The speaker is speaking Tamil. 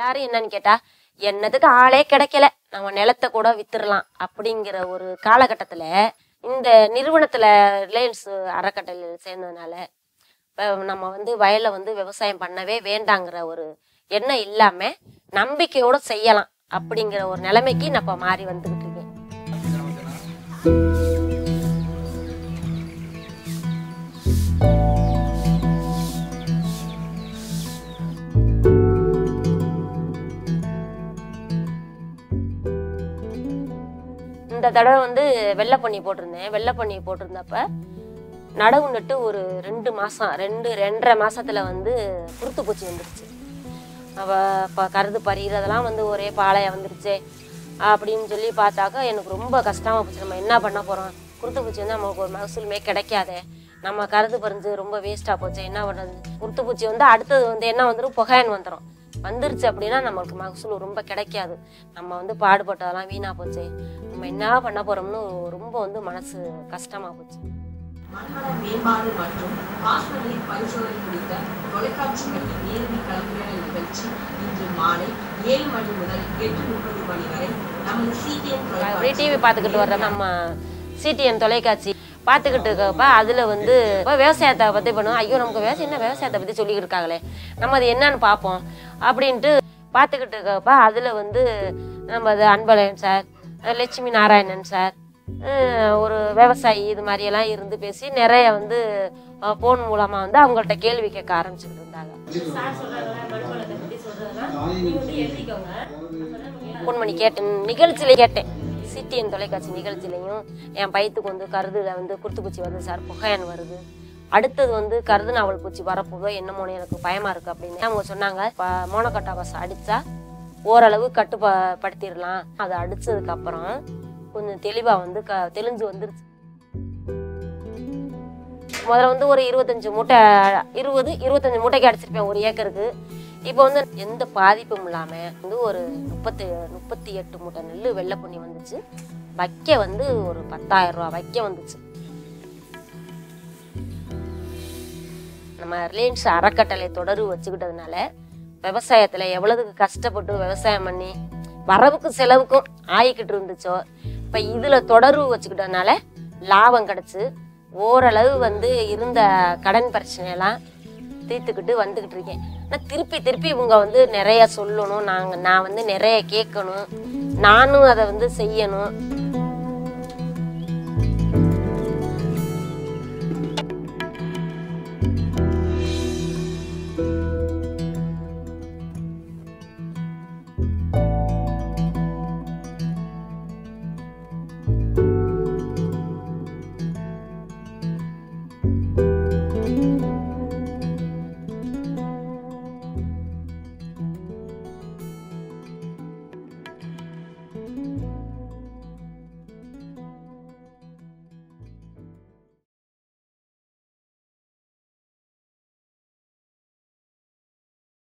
எல்லாரும் என்னன்னு கேட்டா என்னதுக்கு ஆளே கிடைக்கல நம்ம நிலத்தை கூட வித்துடலாம் அப்படிங்கிற ஒரு காலகட்டத்துல இந்த நிறுவனத்துல ரிலையன்ஸ் அறக்கட்டளையில் சேர்ந்ததுனால இப்ப நம்ம வந்து வயல்ல வந்து விவசாயம் பண்ணவே வேண்டாங்கிற ஒரு எண்ணம் இல்லாம நம்பிக்கையோட செய்யலாம் அப்படிங்கிற ஒரு நிலைமைக்கு நான் இப்ப மாறி வந்துகிட்டு இருக்கேன் இந்த தடவை வந்து வெள்ளை பண்ணி போட்டிருந்தேன் வெள்ளை பண்ணி போட்டிருந்தப்ப நடவு நட்டு ஒரு ரெண்டு மாசம் ரெண்டு ரெண்டரை மாசத்துல வந்து குருத்து பூச்சி வந்துருச்சு அவ இப்போ கருது பறிகிறதெல்லாம் வந்து ஒரே பாளையா வந்துருச்சே அப்படின்னு சொல்லி பார்த்தாக்கா எனக்கு ரொம்ப கஷ்டமா போச்சு நம்ம என்ன பண்ண போறோம் குருத்து பூச்சி வந்து நமக்கு ஒரு மகசூலுமே கிடைக்காதே நம்ம கருது பறிஞ்சு ரொம்ப வேஸ்டா போச்சு என்ன பண்றது குருத்து பூச்சி வந்து அடுத்தது வந்து என்ன வந்துடும் புகையன் வந்துடும் வந்துருச்சு அப்படின்னா நம்மளுக்கு மகசூல் ரொம்ப கிடைக்காது நம்ம வந்து பாடுபட்டதெல்லாம் வீணா போச்சு நம்ம என்ன பண்ண போறோம்னு ரொம்ப வந்து மனசு கஷ்டமா போச்சு மண்வள மேம்பாடு மற்றும் பாசன நீர் பரிசோதனை குறித்த தொலைக்காட்சி வழி நேரடி கலந்துரையாடல் நிகழ்ச்சி இன்று மாலை ஏழு மணி முதல் எட்டு முப்பது மணி வரை நமது சிடிஎன் அப்படியே டிவி பார்த்துக்கிட்டு வர்ற நம்ம சிடிஎன் தொலைக்காட்சி பார்த்துக்கிட்டு இருக்கப்ப அதில் வந்து இப்ப விவசாயத்தை பற்றி பண்ணுவோம் ஐயோ நமக்கு விவசாயம் என்ன விவசாயத்தை பற்றி சொல்லிக்கிட்டு இருக்காங்களே நம்ம அது என்னன்னு பார்ப்போம் அப்படின்ட்டு பார்த்துக்கிட்டு இருக்கப்ப அதில் வந்து நம்ம அது அன்பழகன் சார் லட்சுமி நாராயணன் சார் அஹ் ஒரு விவசாயி இது மாதிரியெல்லாம் இருந்து பேசி நிறைய வந்து ஃபோன் மூலமாக வந்து அவங்கள்ட்ட கேள்வி கேட்க ஆரம்பிச்சுக்கிட்டு இருந்தாங்க ஃபோன் பண்ணி கேட்டேன் நிகழ்ச்சியில கேட்டேன் சிடிஎன் தொலைக்காட்சி நிகழ்ச்சியிலையும் என் பையத்துக்கு வந்து கருதுல வந்து குருத்துப்பூச்சி வருது சார் புகையன் வருது அடுத்தது வந்து கருது நாவல் பூச்சி வரப்போதோ என்னமோன்னு எனக்கு பயமா இருக்கு அப்படின்னு அவங்க சொன்னாங்க "ப- மோனோகட்டாபாஸ் அடிச்சா ஓரளவு கட்டுப்படுத்திடலாம் அதை அடிச்சதுக்கு அப்புறம் கொஞ்சம் தெளிவா வந்து க தெளிஞ்சு வந்துருச்சு முதல்ல வந்து ஒரு இருபத்தஞ்சு மூட்டை இருபது இருபத்தஞ்சு மூட்டைக்கு அடிச்சிருப்பேன் ஒரு ஏக்கருக்கு இப்போ வந்து எந்த பாதிப்பும் இல்லாம வந்து ஒரு முப்பத்தி முப்பத்தி எட்டு மூட்டை நெல் வெள்ளை பண்ணி வந்துச்சு வைக்க வந்து ஒரு பத்தாயிரம் ரூபா வைக்க வந்துச்சு நம்ம ரிலையன்ஸ் அறக்கட்டளை தொடர்பு வச்சுக்கிட்டதுனால விவசாயத்துல எவ்வளவுக்கு கஷ்டப்பட்டு விவசாயம் பண்ணி வரவுக்கு செலவுக்கும் ஆயிக்கிட்டு இருந்துச்சோ இப்ப இதுல தொடர்பு வச்சுக்கிட்டதுனால லாபம் கிடைச்சு ஓரளவு வந்து இருந்த கடன் பிரச்சனையெல்லாம் தீர்த்துக்கிட்டு வந்துகிட்டு இருக்கேன் ஆனால் திருப்பி திருப்பி இவங்க வந்து நிறைய சொல்லணும் நாங்க நான் வந்து நிறைய கேட்கணும் நானும் அதை வந்து செய்யணும்